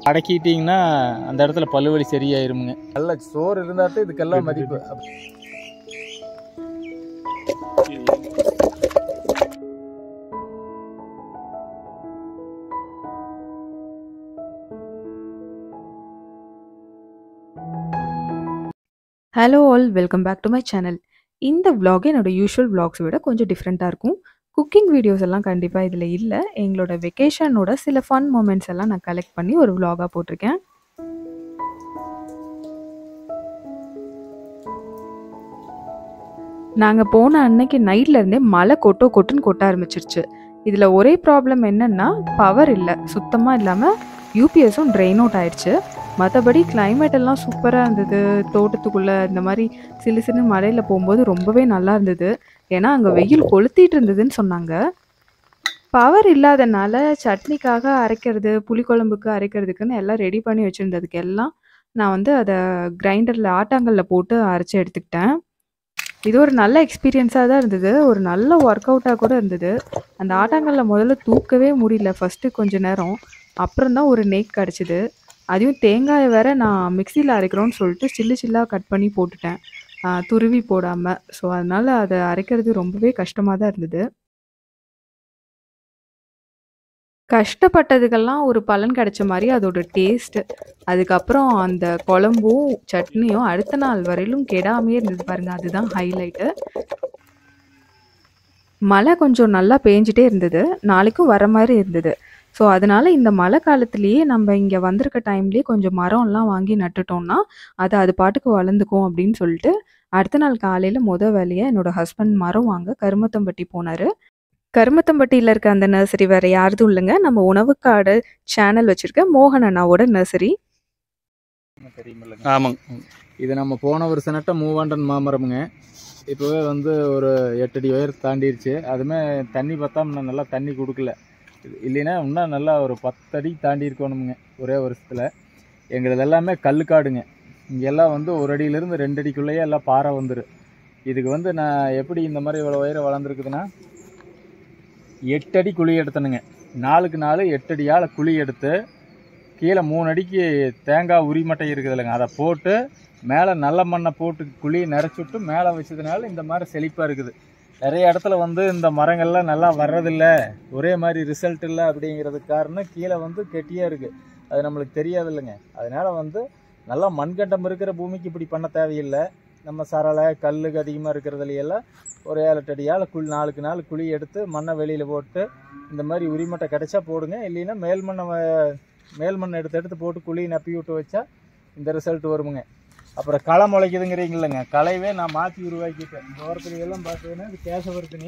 அடக்கிட்டீங்கன்னா அந்த இடத்துல பல்லுவலி சரியாயிருமுங்க நல்ல சோறு இருந்தாட்டு இதுக்கெல்லாம் மதிப்பு hello all welcome back to my channel இந்த vlog என்னோட யூஷுவல் vlogs விட கொஞ்சம் டிஃப்ரெண்ட்டாக இருக்கும் குக்கிங் வீடியோஸ் எல்லாம் கண்டிப்பாக இதில் இல்லை எங்களோட வெக்கேஷனோட சில ஃபன் மூமெண்ட்ஸ் எல்லாம் நான் கலெக்ட் பண்ணி ஒரு vlog-ஆ போட்டிருக்கேன் நாங்கள் போன அன்னைக்கு நைட்ல இருந்தே மழை கொட்டோ கொட்டுன்னு கொட்ட ஆரம்பிச்சிருச்சு இதில் ஒரே ப்ராப்ளம் என்னன்னா பவர் இல்லை சுத்தமாக இல்லாமல் யூபிஎஸும் ட்ரெயின் அவுட் ஆயிடுச்சு மற்றபடி climate எல்லாம் சூப்பராக இருந்தது தோட்டத்துக்குள்ளே இந்த மாதிரி சிலு சிலு மழையில் போகும்போது ரொம்பவே நல்லா இருந்தது ஏன்னா அங்கே வெயில் கொளுத்திட்டு இருந்ததுன்னு சொன்னாங்க பவர் இல்லாதனால சட்னிக்காக அரைக்கிறது புளிக்குழம்புக்கு அரைக்கிறதுக்குன்னு எல்லாம் ரெடி பண்ணி வச்சுருந்ததுக்கு எல்லாம் நான் வந்து அதை கிரைண்டரில் ஆட்டாங்கல்ல போட்டு அரைச்சி எடுத்துக்கிட்டேன் இது ஒரு நல்ல எக்ஸ்பீரியன்ஸாக தான் இருந்தது ஒரு நல்ல ஒர்க் அவுட்டாக கூட இருந்தது அந்த ஆட்டாங்கல்ல முதல்ல தூக்கவே முடியல ஃபஸ்ட்டு கொஞ்ச நேரம் அப்புறம் தான் ஒரு நேக் கிடச்சிது அதையும் தேங்காயை வேற நான் மிக்சியில் அரைக்கிறோன்னு சொல்லிட்டு சில்லு சில்லாக கட் பண்ணி போட்டுட்டேன் ஆ, துருவி போடாமல் ஸோ அதனால் அதை அரைக்கிறது ரொம்பவே கஷ்டமாக தான் இருந்தது கஷ்டப்பட்டதுக்கெல்லாம் ஒரு பலன் கிடைச்ச மாதிரி அதோட டேஸ்ட்டு அதுக்கப்புறம் அந்த குழம்பும் சட்னியும் அடுத்த நாள் வரையிலும் கெடாமையே இருந்தது பாருங்க அதுதான் ஹைலைட்டு மழை கொஞ்சம் நல்லா பேஞ்சிட்டே இருந்தது நாளைக்கும் வர மாதிரி இருந்தது ஸோ அதனால இந்த மழை காலத்துலேயே நம்ம இங்கே வந்திருக்க டைம்லேயே கொஞ்சம் மரம்லாம் வாங்கி நட்டுட்டோம்னா அது அது பாட்டுக்கு வளர்ந்துக்கும் அப்படின்னு சொல்லிட்டு அடுத்த நாள் காலையில் முத வேலையாக என்னோட ஹஸ்பண்ட் மரம் வாங்க கருமத்தம்பட்டி போனார் கருமத்தம்பட்டியில் இருக்க அந்த நர்சரி வேறு யாரதும் இல்லைங்க நம்ம உணவுக்காடு சேனல் வச்சுருக்க மோகன் அண்ணாவோட நர்சரி தெரியுமில்லைங்க ஆமாங்க இது நம்ம போன வருஷம் நட்ட மூவாண்டன் மாமரமுங்க இப்போவே வந்து ஒரு எட்டடி உயர் தாண்டிருச்சு அதுமே தண்ணி பத்தாம நல்லா தண்ணி கொடுக்கல இது இல்லைன்னா இன்னும் நல்லா ஒரு பத்தடி தாண்டி இருக்கணுமுங்க ஒரே வருஷத்தில் எங்களது எல்லாமே கல்லுக்காடுங்க இங்கெல்லாம் வந்து ஒரு அடியிலேருந்து ரெண்டு அடிக்குள்ளேயே எல்லாம் பாறை வந்துடும் இதுக்கு வந்து நான் எப்படி இந்த மாதிரி இவ்வளோ உயரம் வளர்ந்துருக்குதுன்னா எட்டு அடி குழி எடுத்தனுங்க நாலுக்கு நாலு எட்டு அடியால் குழி எடுத்து கீழே மூணு அடிக்கு தேங்காய் உரிமட்டை இருக்குது இல்லைங்க அதை போட்டு மேலே நல்ல மண்ணை போட்டு குழி நிறச்சி விட்டு மேலே வச்சதுனால இந்த மாதிரி செழிப்பாக இருக்குது நிறைய இடத்துல வந்து இந்த மரங்கள்லாம் நல்லா வர்றதில்ல ஒரே மாதிரி ரிசல்ட் இல்லை அப்படிங்கிறதுக்கு காரணம் கீழே வந்து கெட்டியாக இருக்குது அது நம்மளுக்கு தெரியாது இல்லைங்க அதனால வந்து நல்லா மண்கண்டம் இருக்கிற பூமிக்கு இப்படி பண்ண தேவையில்லை நம்ம சரளை கல்லுக்கு அதிகமாக இருக்கிறதுலையெல்லாம் ஒரு ஏழு எட்டு அடியால் குழி நாளுக்கு நாள் குழி எடுத்து மண்ணை வெளியில் போட்டு இந்த மாதிரி உரிமட்டை கிடைச்சா போடுங்க இல்லைன்னா மேல் மண்ணை வ- மேல் மண் எடுத்து எடுத்து போட்டு குழி நப்பி விட்டு வச்சா இந்த ரிசல்ட் வருமுங்க அப்புறம் களை முளைக்குதுங்கிறீங்களங்க களைவே நான் மாற்றி உருவாக்கிட்டேன் இந்த ஓரத்துல எல்லாம் பார்த்தீங்கன்னா இது கேசவர்த்தினி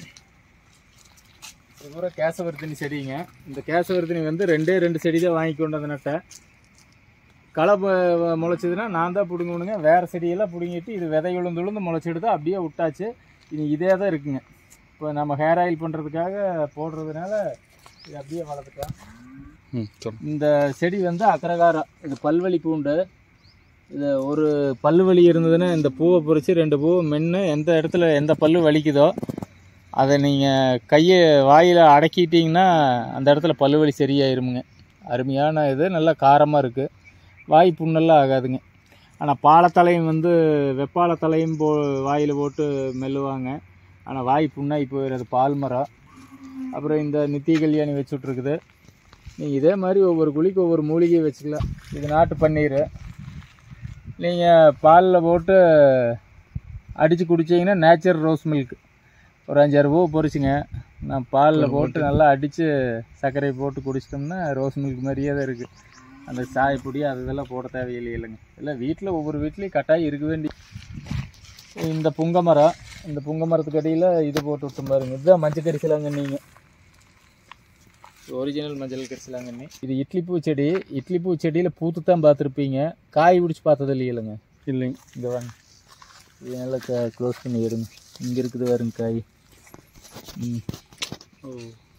இது பூரா கேசவர்த்தினி செடிங்க இந்த கேசவர்த்தினி வந்து ரெண்டே ரெண்டு செடி தான் வாங்கி கொண்டு வந்து நட்டேன் களை மு- முளைச்சதுன்னா நான் தான் பிடுங்கணுங்க வேறு செடியெல்லாம் பிடுங்கிட்டு இது விதை உளுந்து உளுந்து முளைச்சிடுது அப்படியே விட்டாச்சு இனி இதே தான் இருக்குங்க இப்போ நம்ம ஹேர் ஆயில் பண்ணுறதுக்காக போடுறதுனால இது அப்படியே வளர்த்துட்டேன் ம் சொல்லுங்க இந்த செடி வந்து அக்கரகாரம் இது பல்வலி பூண்டு இது ஒரு பல்லு வலி இருந்ததுன்னா இந்த பூவை பறித்து ரெண்டு பூவை மென்று எந்த இடத்துல எந்த பல்லு வலிக்குதோ அதை நீங்கள் கையை வாயில் அடக்கிட்டீங்கன்னா அந்த இடத்துல பல்லு வலி சரியாயிருமுங்க அருமையான இது நல்லா காரமாக இருக்குது வாய் புண்ணெல்லாம் ஆகாதுங்க ஆனால் பாலத்தலையும் வந்து வெப்பாலத்தலையும் போ வாயில் போட்டு மெல்லுவாங்க ஆனால் வாய் புண்ணாகி போயிடுறது பால் மரம் அப்புறம் இந்த நித்திய கல்யாணி வச்சுட்ருக்குது நீங்கள் இதே மாதிரி ஒவ்வொரு குழிக்கு ஒவ்வொரு மூலிகையை வச்சுக்கலாம் இது நாட்டு பன்னீர் நீங்கள் பாலில் போட்டு அடித்து குடிச்சிங்கன்னா நேச்சுரல் ரோஸ் மில்க் ஒரு அஞ்சாறு பூ பொரிச்சுங்க நான் பாலில் போட்டு நல்லா அடித்து சர்க்கரை போட்டு குடிச்சிட்டோம்னா ரோஸ் மில்க் மாதிரியே தான் இருக்குது அந்த சாய் பொடி அது இதெல்லாம் போட தேவையில்லை இல்லைங்க இல்லை வீட்டில் ஒவ்வொரு வீட்லேயும் கட்டாயம் இருக்க வேண்டி இந்த புங்க மரம் இந்த புங்க மரத்துக்கு அடியில் இது போட்டு விட்டோம் பாருங்க இதுதான் மஞ்சள் கரிசலாங்கண்ணீங்க ஒரிஜினல் மஞ்சள் கரிசலாங்கண்ணி இது இட்லி பூ செடி இட்லி பூ செடியில் பூத்து தான் பார்த்துருப்பீங்க காய் பிடிச்சி பார்த்தது இல்லைங்க இல்லைங்க இங்கே வாங்க இது நல்லா க்ளோஸ் பண்ணி எடுங்க இங்கே இருக்குது பாருங்க காய் ம் ஓ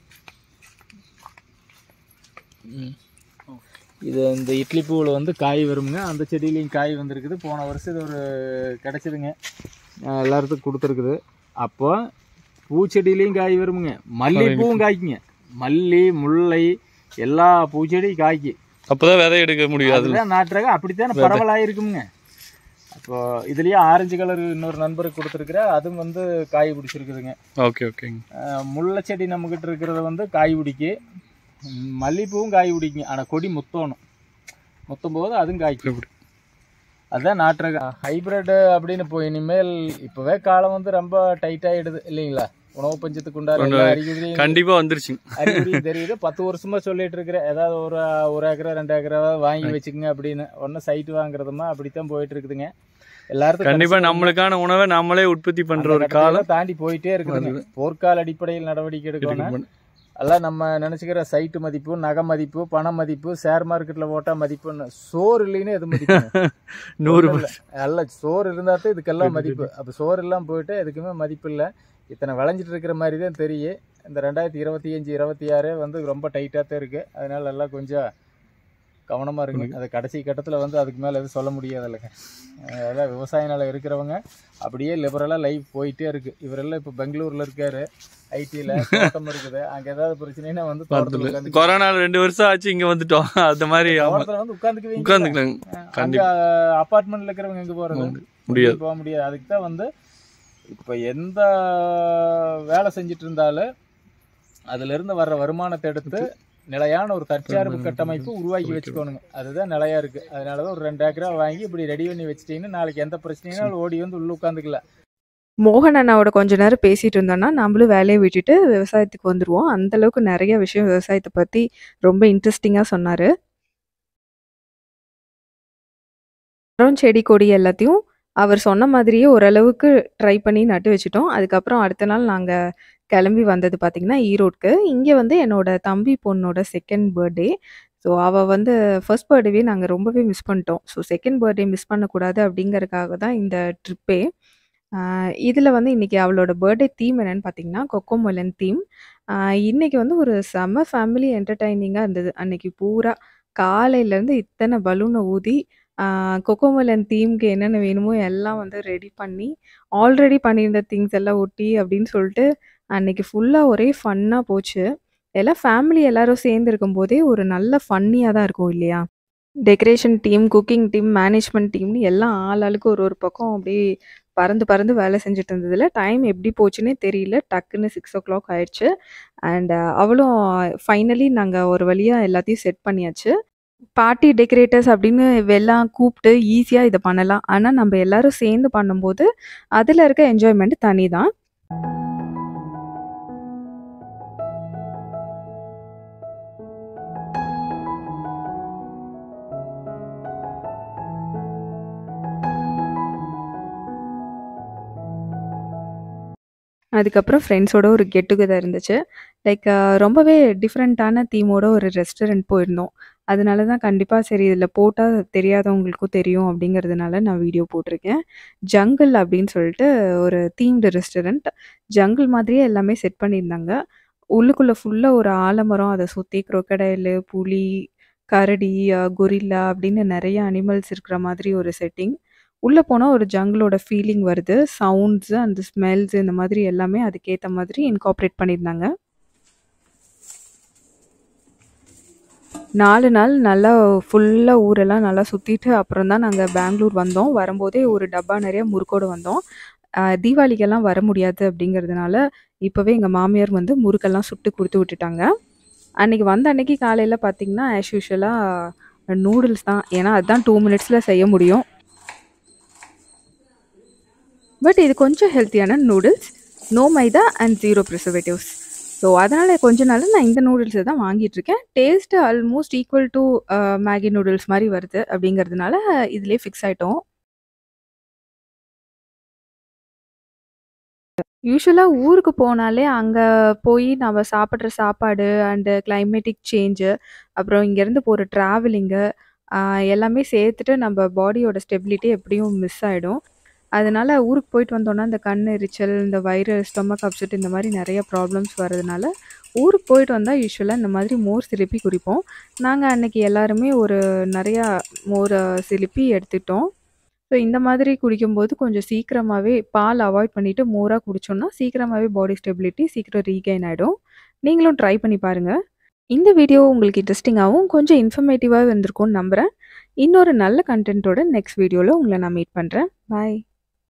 ம் இது இந்த இட்லி பூவில் வந்து காய் வருமுங்க அந்த செடியிலையும் காய் வந்திருக்குது போன வருஷம் இது ஒரு கிடச்சிதுங்க எல்லாத்துக்கும் கொடுத்துருக்குது அப்போ பூச்செடியிலையும் காய் வருமுங்க மல்லிகைப்பூவும் காய்க்குங்க மல்லி முல்லை எல்லா பூச்செடியும் காய்க்கு அப்பதான் விதை எடுக்க முடியும் அதுல அதுதான் நாட்டு ரகம் அப்படித்தானே விதை. பரவலாயிருக்குமுங்க அப்போ இதுலயே ஆரஞ்சு கலர் இன்னொரு நண்பருக்கு கொடுத்துருக்குற அதுவும் வந்து காய் பிடிச்சிருக்குதுங்க ஓகே ஓகேங்க அஹ் முல்லை செடி நம்மக்கிட்ட இருக்கிறது வந்து காய் பிடிக்கு ம், மல்லிப்பூவும் காய் பிடிக்குங்க ஆனால் கொடி முத்தணும் முத்தும் போது அதுவும் காய்க்கும் இப்படி. அதுதான் நாட்டு ரகம் ஹைபிரிட் அப்படின்னு இப்போ இனிமேல் இப்போவே காலம் வந்து ரொம்ப டைட் ஆயிடுது இல்லைங்களா உணவு பஞ்சத்துக்கு உண்டான எல்லா அறிகுறியும் கண்டிப்பா வந்துருச்சுங்க அறிகுறியும் தெரியுது பத்து வருஷமா சொல்லிட்டு இருக்கிறேன் ஏதாவது ஒரு ஒரு ஏக்கரா ரெண்டு ஏக்கரா வாங்கி வச்சுக்கோங்க அப்படின்னு ஒன்றும் சைட் வாங்குறதுமா அப்படித்தான் போயிட்டு இருக்குதுங்க எல்லாருக்கும் கண்டிப்பா கடைசியா நம்மளுக்கான உணவை நம்மளே உற்பத்தி பண்ற அந்த ஒரு கட்டத்தை காலம் தாண்டி போயிட்டே இருக்குதுங்க போர்க்கால அடிப்படையில் நடவடிக்கை எடுக்கணும் எல்லாம் நம்ம நினைச்சுக்கிற சைட்டு மதிப்பு நகை மதிப்பு பண மதிப்பு ஷேர் மார்க்கெட்ல போட்டா மதிப்புன்னு சோறு இல்லைன்னு எது மதிப்பு நூறு இல்ல. அல்ல சோறு இருந்தா தான் இதுக்கெல்லாம் மதிப்பு அப்ப சோறு எல்லாம் போயிட்டு எதுக்குமே மதிப்பு இல்ல இத்தனை விளைஞ்சிட்டு இருக்கிற மாதிரி தான் தெரியும் இந்த ரெண்டாயிரத்தி இருபத்தி அஞ்சு இருபத்தி ஆறு வந்து ரொம்ப டைட்டாக தான் இருக்கு அதனால எல்லாம் கொஞ்சம் கவனமா இருக்குங்க அது கடைசி கட்டத்துல வந்து அதுக்கு மேல எதுவும் சொல்ல முடியாது இல்லைங்க அதான் விவசாய நிலம் இருக்கிறவங்க அப்படியே லிபரலாக லைஃப் போயிட்டே இருக்கு இவரெல்லாம் இப்போ பெங்களூர்ல இருக்காரு ஐடியில் தோட்டம் இருக்குது அங்க ஏதாவது பிரச்சனைனா வந்து தோட்டத்துல உட்காந்து கொரோனால ரெண்டு வருஷம் ஆச்சு இங்க வந்துட்டோம் அந்த மாதிரி ஆமா தோட்டத்துல வந்து உட்காந்துக்குவீங்க உட்காந்துக்கலாம் அங்க கண்டிப்பா அபார்ட்மெண்ட்ல இருக்கிறவங்க எங்க போறது முடியாது போக முடியாது அதுக்கு தான் வந்து இப்போ எந்த வேலை செஞ்சுட்டு இருந்தாலும் அதுல இருந்து வர்ற வருமானத்தை எடுத்து நிலையான ஒரு தற்சார்பு கட்டமைப்பு உருவாக்கி வச்சுக்கோணுங்க அதுதான் நிலையா இருக்கு அதனாலதான் ஒரு ரெண்டு ஏக்கரா வாங்கி இப்படி ரெடி பண்ணி வச்சிட்டீங்கன்னா நாளைக்கு எந்த பிரச்சனையும் ஓடி வந்து உள்ள உட்காந்துக்கலாம் மோகன் அண்ணாவோட கொஞ்ச நேரம் பேசிட்டு இருந்தோம்னா நம்மளும் வேலையை விட்டுட்டு விவசாயத்துக்கு வந்துருவோம் அந்த அளவுக்கு நிறைய விஷயம் விவசாயத்தை பத்தி ரொம்ப இன்ட்ரெஸ்டிங்கா சொன்னாரு மரம் செடி கொடி எல்லாத்தையும் அவர் சொன்ன மாதிரியே ஓரளவுக்கு ட்ரை பண்ணி நட்டு வச்சுட்டோம் அதுக்கப்புறம் அடுத்த நாள் நாங்கள் கிளம்பி வந்தது பார்த்திங்கன்னா ஈரோட்க்கு இங்கே வந்து என்னோட தம்பி பொண்ணோட செகண்ட் பர்த்டே ஸோ அவள் வந்து ஃபர்ஸ்ட் பர்த்டேவே நாங்கள் ரொம்பவே மிஸ் பண்ணிட்டோம் ஸோ செகண்ட் பர்த்டே மிஸ் பண்ணக்கூடாது அப்படிங்கறதுக்காக தான் இந்த ட்ரிப்பே இதில் வந்து இன்றைக்கி அவளோட பர்த்டே தீம் என்னன்னு பார்த்தீங்கன்னா கொக்கோமலன் தீம் இன்றைக்கி வந்து ஒரு செம ஃபேமிலி என்டர்டைனிங்காக இருந்தது அன்னைக்கு பூரா காலையிலேருந்து இத்தனை பலூனை ஊதி கொக்கோமலன் தீம்க்கு என்னென்ன வேணுமோ எல்லாம் வந்து ரெடி பண்ணி ஆல்ரெடி பண்ணியிருந்த திங்ஸ் எல்லாம் ஒட்டி அப்படின்னு சொல்லிட்டு அன்னைக்கு ஃபுல்லாக ஒரே ஃபன்னாக போச்சு எல்லாம் ஃபேமிலி எல்லாரும் சேர்ந்து இருக்கும்போதே ஒரு நல்ல ஃபன்னியாக தான் இருக்கும் இல்லையா decoration team cooking team management டீம்னு எல்லாம் ஆள் ஆளுக்கு ஒரு ஒரு பக்கம் அப்படியே பறந்து பறந்து வேலை செஞ்சுட்டு இருந்ததில் டைம் எப்படி போச்சுன்னே தெரியல டக்குன்னு சிக்ஸ் ஓ கிளாக் ஆயிடுச்சு அண்ட் அவளும் ஃபைனலி நாங்கள் ஒரு வழியாக எல்லாத்தையும் செட் பண்ணியாச்சு பார்ட்டி டெக்கரேட்டர்ஸ் அப்படின்னு எல்லாம் கூப்பிட்டு ஈஸியாக இதை பண்ணலாம் ஆனால் நம்ம எல்லாரும் சேர்ந்து பண்ணும்போது அதில் இருக்க என்ஜாய்மெண்ட் தனி தான் அதுக்கப்புறம் ஃப்ரெண்ட்ஸோட ஒரு கெட் டுகெதர் இருந்துச்சு லைக் ரொம்பவே டிஃப்ரெண்ட்டான தீமோட ஒரு ரெஸ்டாரண்ட் போயிருந்தோம் அதனால தான் கண்டிப்பாக சரி இதில் போட்டால் தெரியாதவங்களுக்கும் தெரியும் அப்படிங்கிறதுனால நான் வீடியோ போட்டிருக்கேன் ஜங்கிள் அப்படின்னு சொல்லிட்டு ஒரு தீம்டு ரெஸ்டாரண்ட் ஜங்கிள் மாதிரியே எல்லாமே செட் பண்ணியிருந்தாங்க உள்ளுக்குள்ளே ஃபுல்லாக ஒரு ஆலமரம் அதை சுற்றி crocodile புலி கரடி கொரில்லா அப்படின்னு நிறைய அனிமல்ஸ் இருக்கிற மாதிரி ஒரு செட்டிங் உள்ளே போனால் ஒரு ஜங்கிளோட ஃபீலிங் வருது சவுண்ட்ஸு அந்த ஸ்மெல்ஸ் இந்த மாதிரி எல்லாமே அதுக்கேற்ற மாதிரி இன்கார்ப்ரேட் பண்ணியிருந்தாங்க நாலு நாள் நல்லா ஃபுல்லாக ஊரெல்லாம் நல்லா சுற்றிட்டு அப்புறம் தான் நாங்கள் பெங்களூர் வந்தோம் வரும்போதே ஒரு டப்பா நிறைய முறுக்கோடு வந்தோம் ஆஹ் தீபாவளிக்கெல்லாம் வர முடியாது அப்படிங்கிறதுனால இப்போவே எங்கள் மாமியார் வந்து முறுக்கெல்லாம் சுட்டு கொடுத்து விட்டுட்டாங்க அன்னைக்கு வந்த அன்னைக்கு காலையில் பார்த்தீங்கன்னா ஆஸ் யூஷுவலாக நூடுல்ஸ் தான் ஏன்னா அதுதான் டூ மினிட்ஸில் செய்ய முடியும் பட் இது கொஞ்சம் ஹெல்த்தியான noodles no maida and zero preservatives so அதனால் கொஞ்ச நாள் நான் இந்த நூடுல்ஸை தான் வாங்கிட்டு இருக்கேன் taste almost equal to Maggi noodles மாதிரி வருது அப்படிங்கிறதுனால இதுலேயே ஃபிக்ஸ் ஆயிட்டோம் யூஸ்வலாக ஊருக்கு போனாலே அங்கே போய் நம்ம சாப்பிட்ற சாப்பாடு அண்டு கிளைமேட்டிக் சேஞ்சு அப்புறம் இங்கேருந்து போகிற ட்ராவலிங்கு எல்லாமே சேர்த்துட்டு நம்ம பாடியோட ஸ்டெபிலிட்டி எப்படியும் மிஸ் ஆகிடும் அதனால ஊருக்கு போயிட்டு வந்தோன்னா இந்த கண் எரிச்சல் இந்த வயிறு ஸ்டொமக் அப்செட் இந்த மாதிரி நிறைய ப்ராப்ளம்ஸ் வரதுனால ஊருக்கு போயிட்டு வந்தால் யூஸ்வலாக இந்த மாதிரி மோர் சிலிப்பி குடிப்போம் நாங்கள் அன்னைக்கு எல்லாருமே ஒரு நிறையா மோர் சிலிப்பி எடுத்துட்டோம் ஸோ இந்த மாதிரி குடிக்கும்போது கொஞ்சம் சீக்கிரமாகவே பால் அவாய்ட் பண்ணிவிட்டு மோராக குடிச்சோம்னா சீக்கிரமாகவே பாடி ஸ்டெபிலிட்டி சீக்கிரம் ரீகெயின் ஆகிடும் நீங்களும் ட்ரை பண்ணி பாருங்கள் இந்த வீடியோ உங்களுக்கு இன்ட்ரெஸ்டிங்காகவும் கொஞ்சம் இன்ஃபர்மேட்டிவாக இருந்திருக்கும்னு நம்புகிறேன் இன்னொரு நல்ல கண்டென்ட்டோட நெக்ஸ்ட் வீடியோவில் உங்களை நான் மீட் பண்ணுறேன் பாய்